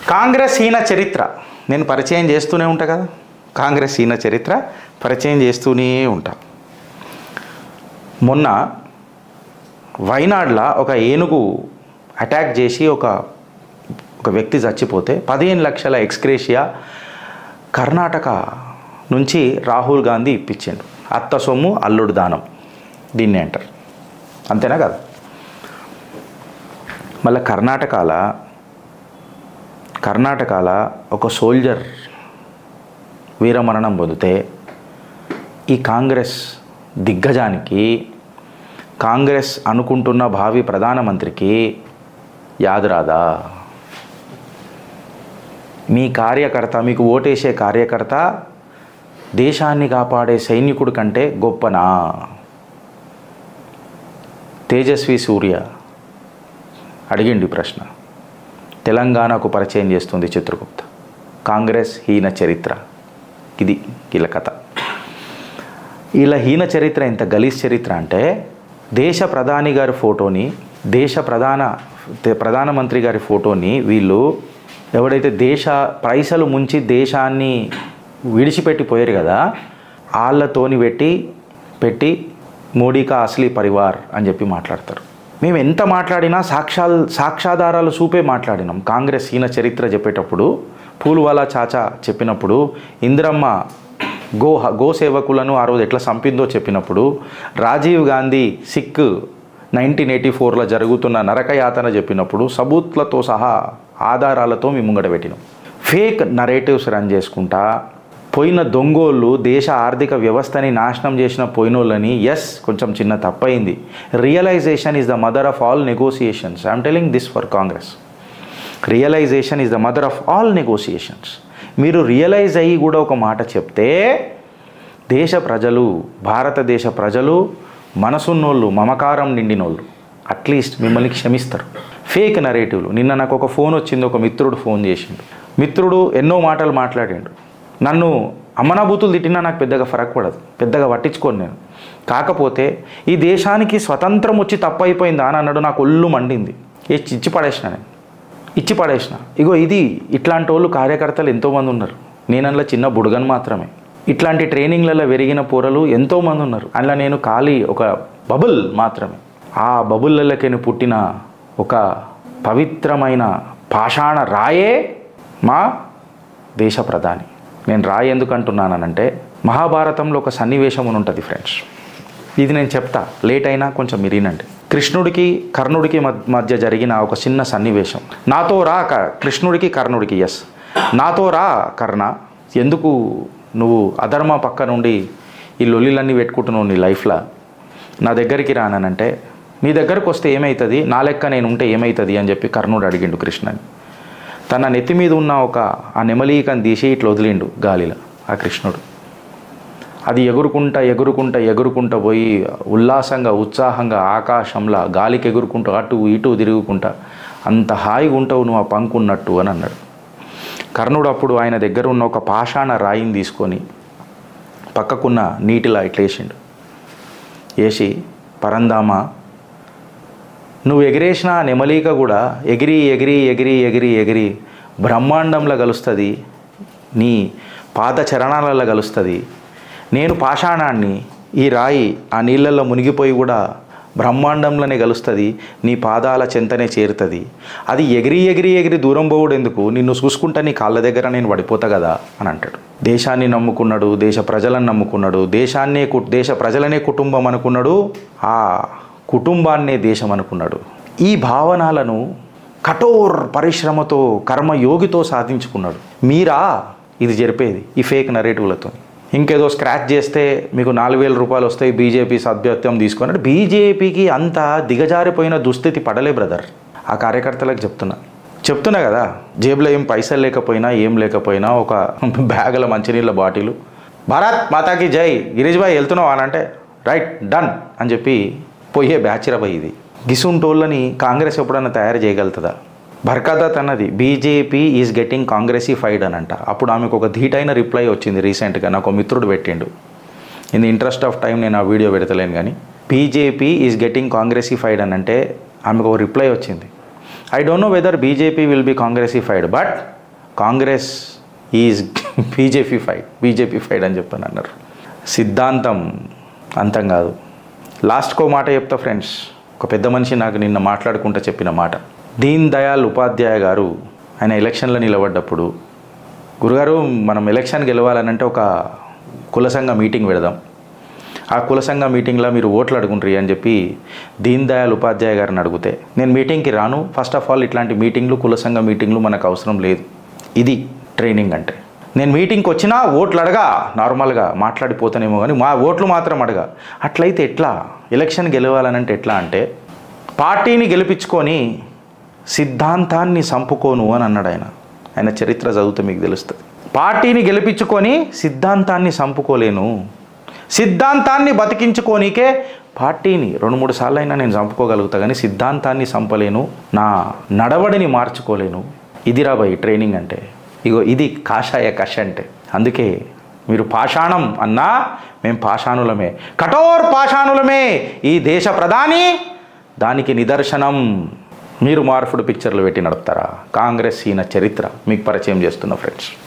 కాంగ్రెస్ హీన చరిత్ర నేను పరిచయం చేస్తూనే ఉంటా కదా కాంగ్రెస్ హీన చరిత్ర పరిచయం చేస్తూనే ఉంటా మొన్న వైనాడ్లో ఒక ఏనుగు అటాక్ చేసి ఒక ఒక వ్యక్తి చచ్చిపోతే పదిహేను లక్షల ఎక్స్క్రేషియా కర్ణాటక నుంచి రాహుల్ గాంధీ ఇప్పించిండు అత్త సొమ్ము అల్లుడు దానం దీన్ని అంటారు అంతేనా కదా మళ్ళీ కర్ణాటకల కర్ణాటకల ఒక సోల్జర్ వీరమరణం పొందితే ఈ కాంగ్రెస్ దిగ్గజానికి కాంగ్రెస్ అనుకుంటున్న భావి ప్రధానమంత్రికి యాదు రాదా మీ కార్యకర్త మీకు ఓటేసే కార్యకర్త దేశాన్ని కాపాడే సైనికుడి కంటే గొప్పనా తేజస్వి సూర్య అడిగిండి ప్రశ్న తెలంగాణకు పరిచయం చేస్తుంది చిత్రగుప్త కాంగ్రెస్ హీన చరిత్ర ఇది వీళ్ళ కథ వీళ్ళ హీన చరిత్ర ఎంత గలీజ్ చరిత్ర అంటే దేశ ప్రధాని గారి ఫోటోని దేశ ప్రధాన తే- ప్రధానమంత్రి గారి ఫోటోని వీళ్ళు ఎవడైతే దేశ పైసలు ముంచి దేశాన్ని విడిచిపెట్టిపోయారు కదా వాళ్ళతోని పెట్టి పెట్టి మోడీకా అసలీ పరివార్ అని చెప్పి మాట్లాడతారు మేము ఎంత మాట్లాడినా సాక్షాల్ సాక్ష్యాధారాలు చూపే మాట్లాడినాం కాంగ్రెస్ ఈయన చరిత్ర చెప్పేటప్పుడు పూలువాలా చాచా చెప్పినప్పుడు ఇందిరమ్మ గో గో సేవకులను ఆ రోజు ఎట్లా చంపిందో చెప్పినప్పుడు రాజీవ్ గాంధీ సిక్ నైన్టీన్ ఎయిటీ ఫోర్లో జరుగుతున్న నరకయాతన చెప్పినప్పుడు సబూత్లతో సహా ఆధారాలతో మేము ముంగట పెట్టినాం ఫేక్ నరేటివ్స్ రన్ చేసుకుంటా పోయిన దొంగోళ్ళు దేశ ఆర్థిక వ్యవస్థని నాశనం చేసిన పోయినోళ్ళని ఎస్ కొంచెం చిన్న తప్పైంది realization is the mother of all negotiations I'm telling this for Congress realization is the mother of all negotiations మీరు రియలైజ్ అయ్యి కూడా ఒక మాట చెప్తే దేశ ప్రజలు భారతదేశ ప్రజలు మనసున్నోళ్ళు మమకారం నిండినోళ్ళు అట్లీస్ట్ మిమ్మల్ని క్షమిస్తారు ఫేక్ నరేటివ్లు నిన్న నాకు ఒక ఫోన్ వచ్చింది ఒక మిత్రుడు ఫోన్ చేసిండు మిత్రుడు ఎన్నో మాటలు మాట్లాడిండు నన్ను అమ్మనాబూతులు తిట్టినా నాకు పెద్దగా ఫరక్ పడదు పెద్దగా పట్టించుకోను నేను కాకపోతే ఈ దేశానికి స్వతంత్రం వచ్చి తప్పు అయిపోయిందా అని అన్నాడు నాకు ఒళ్ళు మండింది ఇచ్చి ఇచ్చి పడేసిన నేను ఇచ్చి పడేసిన ఇగో ఇది ఇట్లాంటి వాళ్ళు కార్యకర్తలు ఎంతోమంది ఉన్నారు నేను అందులో చిన్న బుడగన్ మాత్రమే ఇట్లాంటి ట్రైనింగ్లలో పెరిగిన పూరలు ఎంతోమంది ఉన్నారు అందులో నేను ఖాళీ ఒక బబుల్ మాత్రమే ఆ బబుల్లకెని పుట్టిన ఒక పవిత్రమైన పాషాణ రాయే మా దేశ ప్రధాని నేను రాయి ఎందుకు అంటున్నానంటే మహాభారతంలో ఒక సన్నివేశం అని ఉంటుంది ఫ్రెండ్స్ ఇది నేను చెప్తా లేట్ అయినా కొంచెం మీరు వినండి కృష్ణుడికి కర్ణుడికి మద్- మధ్య జరిగిన ఒక చిన్న సన్నివేశం నాతో రా క- కృష్ణుడికి కర్ణుడికి ఎస్ నాతో రా కర్ణ ఎందుకు నువ్వు అధర్మ పక్క నుండి ఈ లొల్లిలన్నీ పెట్టుకుంటున్నావు నీ లైఫ్లో నా దగ్గరికి రానంటే నీ దగ్గరకు వస్తే ఏమవుతుంది నా లెక్క నేను ఉంటే ఏమవుతుంది అని చెప్పి కర్ణుడు అడిగిండు కృష్ణని తన నెత్తి మీద ఉన్న ఒక ఆ నెమలీకని తీసి ఇట్లా వదిలిండు గాలిలో ఆ కృష్ణుడు అది ఎగురుకుంటా ఎగురుకుంటా ఎగురుకుంటా పోయి ఉల్లాసంగా ఉత్సాహంగా ఆకాశంలో గాలికి ఎగురుకుంటూ అటు ఇటు తిరుగుకుంటా అంత హాయిగా ఉంటావు నువ్వు ఆ పంకున్నట్టు అని అన్నాడు కర్ణుడు అప్పుడు ఆయన దగ్గర ఉన్న ఒక పాషాణ రాయిని తీసుకొని పక్కకున్న నీటిలా ఇట్లా వేసిండు వేసి పరందామ నువ్వు ఎగిరేసిన ఆ నెమలీక కూడా ఎగిరి ఎగిరి ఎగిరి ఎగిరి ఎగిరి బ్రహ్మాండంలో కలుస్తుంది నీ పాద చరణాలలో కలుస్తుంది నేను పాషాణాన్ని ఈ రాయి ఆ నీళ్ళల్లో మునిగిపోయి కూడా బ్రహ్మాండంలోనే కలుస్తుంది నీ పాదాల చెంతనే చేరుతుంది అది ఎగిరి ఎగిరి ఎగిరి దూరం పోవుడు ఎందుకు నిన్ను చూసుకుంటా నీ కాళ్ళ దగ్గర నేను పడిపోతా కదా అని అంటాడు దేశాన్ని నమ్ముకున్నాడు దేశ ప్రజలను నమ్ముకున్నాడు దేశాన్నే కు- దేశ ప్రజలనే కుటుంబం అనుకున్నాడు ఆ కుటుంబాన్నే దేశం అనుకున్నాడు ఈ భావనలను కఠోర్ పరిశ్రమతో కర్మయోగితో సాధించుకున్నాడు మీరా ఇది జరిపేది ఈ ఫేక్ నరేటివ్లతో ఇంకేదో స్క్రాచ్ చేస్తే మీకు నాలుగు వేల రూపాయలు వస్తాయి బీజేపీ సభ్యత్వం తీసుకొని అంటే బీజేపీకి అంత దిగజారిపోయిన దుస్థితి పడలే బ్రదర్ ఆ కార్యకర్తలకు చెప్తున్నా చెప్తున్నా కదా జేబులో ఏం పైసలు లేకపోయినా ఏం లేకపోయినా ఒక బ్యాగుల మంచినీళ్ళ బాటిలు భారత్ మాతాకి జై గిరీష్ భాయ్ వెళ్తున్నావు అని అంటే రైట్ డన్ అని చెప్పి పోయే బ్యాచ్ రబాయ్ ఇది గిసుంటోళ్ళని కాంగ్రెస్ ఎప్పుడన్నా తయారు చేయగలుగుతుందా బర్కాదత్ అన్నది బీజేపీ ఈజ్ గెట్టింగ్ కాంగ్రెసిఫైడ్ అని అంట అప్పుడు ఆమెకు ఒక ధీటైన రిప్లై వచ్చింది రీసెంట్గా నాకు ఒక మిత్రుడు పెట్టిండు in the interest of time నేను ఆ వీడియో పెడతలేను కానీ బీజేపీ ఈజ్ గెట్టింగ్ కాంగ్రెసిఫైడ్ అని అంటే ఆమెకు ఒక రిప్లై వచ్చింది I don't know whether BJP will be Congressified but Congress is BJP fight BJP fight అని చెప్పని అన్నారు సిద్ధాంతం అంతం కాదు లాస్ట్కో మాట చెప్తా ఫ్రెండ్స్ ఒక పెద్ద మనిషి నాకు నిన్న మాట్లాడుకుంటూ చెప్పిన మాట దీన్ దయాల్ ఉపాధ్యాయ గారు ఆయన ఎలక్షన్లో నిలబడ్డప్పుడు గురుగారు మనం ఎలక్షన్ గెలవాలనంటే ఒక కుల సంఘ మీటింగ్ పెడదాం ఆ కుల సంఘ మీటింగ్లో మీరు ఓట్లు అడుగుండ్రి అని చెప్పి దీన్ దయాల్ ఉపాధ్యాయ గారిని అడిగితే నేను మీటింగ్కి రాను ఫస్ట్ ఆఫ్ ఆల్ ఇట్లాంటి మీటింగ్లు కుల సంఘ మీటింగ్లు మనకు అవసరం లేదు ఇది ట్రైనింగ్ అంటే నేను మీటింగ్కి వచ్చినా ఓట్లు అడగా నార్మల్గా మాట్లాడిపోతానేమో కానీ మా ఓట్లు మాత్రం అడగా అట్లయితే ఎట్లా ఎలక్షన్ గెలవాలనంటే ఎట్లా అంటే పార్టీని గెలిపించుకొని సిద్ధాంతాన్ని సంపుకోను అని అన్నాడు ఆయన ఆయన చరిత్ర చదివితే మీకు తెలుస్తుంది పార్టీని గెలిపించుకొని సిద్ధాంతాన్ని సంపుకోలేను సిద్ధాంతాన్ని బతికించుకోనికే పార్టీని రెండు మూడు సార్లు అయినా నేను చంపుకోగలుగుతా కానీ సిద్ధాంతాన్ని చంపలేను నా నడవడిని మార్చుకోలేను ఇది రాబాయి ట్రైనింగ్ అంటే ఇగో ఇది కాషాయ కష అంటే అందుకే మీరు పాషాణం అన్నా మేము పాషాణులమే కఠోర్ పాషాణులమే ఈ దేశ ప్రధాని దానికి నిదర్శనం మీరు మార్ఫుడ్ పిక్చర్లు పెట్టి నడుపుతారా కాంగ్రెస్ ఈయన చరిత్ర మీకు పరిచయం చేస్తున్న ఫ్రెండ్స్